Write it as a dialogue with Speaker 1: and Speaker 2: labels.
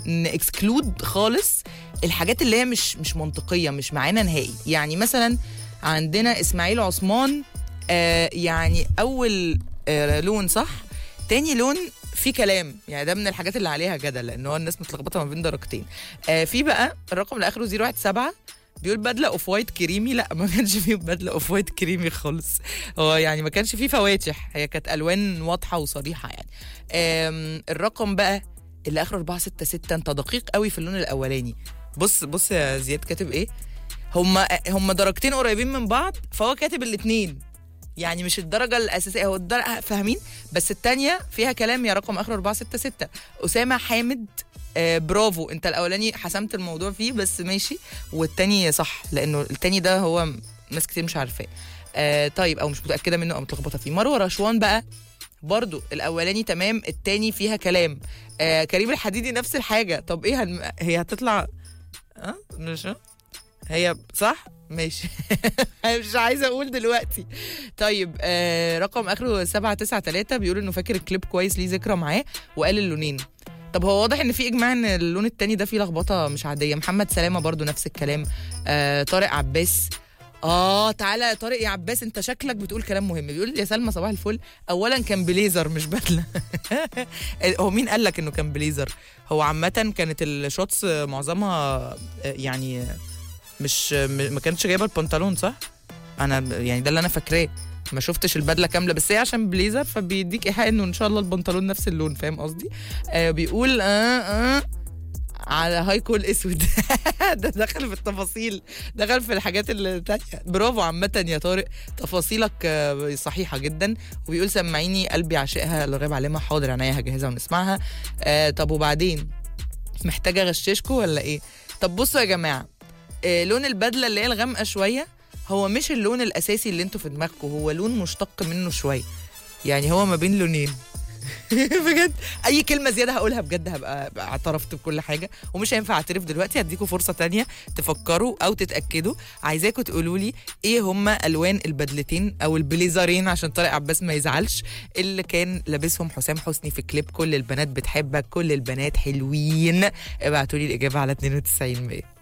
Speaker 1: نكسكلود خالص الحاجات اللي هي مش مش منطقيه مش معانا نهائي يعني مثلا عندنا اسماعيل عثمان آه يعني اول آه لون صح تاني لون في كلام يعني ده من الحاجات اللي عليها جدل لان هو الناس متلخبطه ما بين درجتين آه في بقى الرقم اللي اخره 017 بيقول بدله اوف وايت كريمي لا ما كانش فيه بدله اوف وايت كريمي خالص هو يعني ما كانش فيه فواتح هي كانت الوان واضحه وصريحه يعني آم، الرقم بقى اللي اخره 466 انت دقيق قوي في اللون الاولاني بص بص يا زياد كاتب ايه هما هما درجتين قريبين من بعض فهو كاتب الاثنين يعني مش الدرجه الاساسيه هو الدرجة فاهمين بس الثانيه فيها كلام يا رقم اخره 466 اسامه حامد آه برافو انت الاولاني حسمت الموضوع فيه بس ماشي والتاني صح لانه التاني ده هو ناس كتير مش عارفاه آه طيب او مش متاكده منه او متلخبطه فيه مروه رشوان بقى برضو الاولاني تمام التاني فيها كلام آه كريم الحديدي نفس الحاجه طب ايه هن... هي هتطلع اه مش هي صح ماشي مش عايزه اقول دلوقتي طيب آه رقم اخره 793 بيقول انه فاكر الكليب كويس ليه ذكرى معاه وقال اللونين طب هو واضح ان في اجماع ان اللون التاني ده فيه لخبطه مش عاديه محمد سلامه برضو نفس الكلام آه طارق عباس اه تعالى يا طارق يا عباس انت شكلك بتقول كلام مهم بيقول يا سلمى صباح الفل اولا كان بليزر مش بدله هو مين قال لك انه كان بليزر هو عامه كانت الشوتس معظمها آه، يعني مش م- ما كانتش جايبه البنطلون صح انا يعني ده اللي انا فاكراه ما شفتش البدله كامله بس هي عشان بليزر فبيديك ايحاء انه ان شاء الله البنطلون نفس اللون فاهم قصدي آه بيقول آه آه على هاي كول اسود ده دخل في التفاصيل دخل في الحاجات التانية برافو عامة يا طارق تفاصيلك آه، صحيحة جدا وبيقول سمعيني قلبي عاشقها لغيب علامة حاضر عينيا هجهزها ونسمعها آه طب وبعدين محتاجة اغششكوا ولا ايه طب بصوا يا جماعة آه لون البدلة اللي هي الغامقة شوية هو مش اللون الأساسي اللي انتوا في دماغكم هو لون مشتق منه شوية يعني هو ما بين لونين بجد اي كلمه زياده هقولها بجد هبقى هبقى اعترفت بكل حاجه ومش هينفع اعترف دلوقتي هديكوا فرصه تانية تفكروا او تتاكدوا عايزاكم تقولوا لي ايه هما الوان البدلتين او البليزرين عشان طارق عباس ما يزعلش اللي كان لابسهم حسام حسني في كليب كل البنات بتحبك كل البنات حلوين ابعتوا لي الاجابه على 92 100